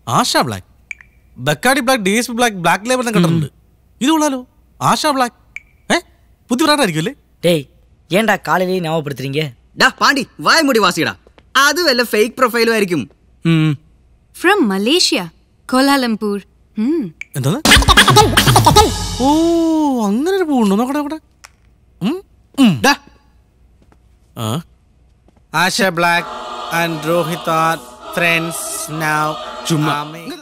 ആശ black Bacardi black D S P black black label കണ്ടിട്ടുണ്ട് ഇത് കൊള്ളാലോ ആശ ബ്ലാക്ക് ഏ പുതിയ ബ്രാൻഡായിരിക്കും അല്ലേ டேய் ஏன்டா காலையிலேயே ஞாபகப்படுத்துறீங்க ഡാ പാണ്ടി വായ്മുടി വാസിയടാ അത് വല്ല ഫേക്ക് പ്രൊഫൈലും ആയിരിക്കും ഫ്രം മലേഷ്യ കോലാലംപൂർ ഉം. എന്താ ഓ അങ്ങനെ ഒരു പൂണ്ടോ നോക്കട്ടെ നോക്കട്ടെ ഉം, ഉം. ആ Asha black and Rohit are friends now ചുമ്മാ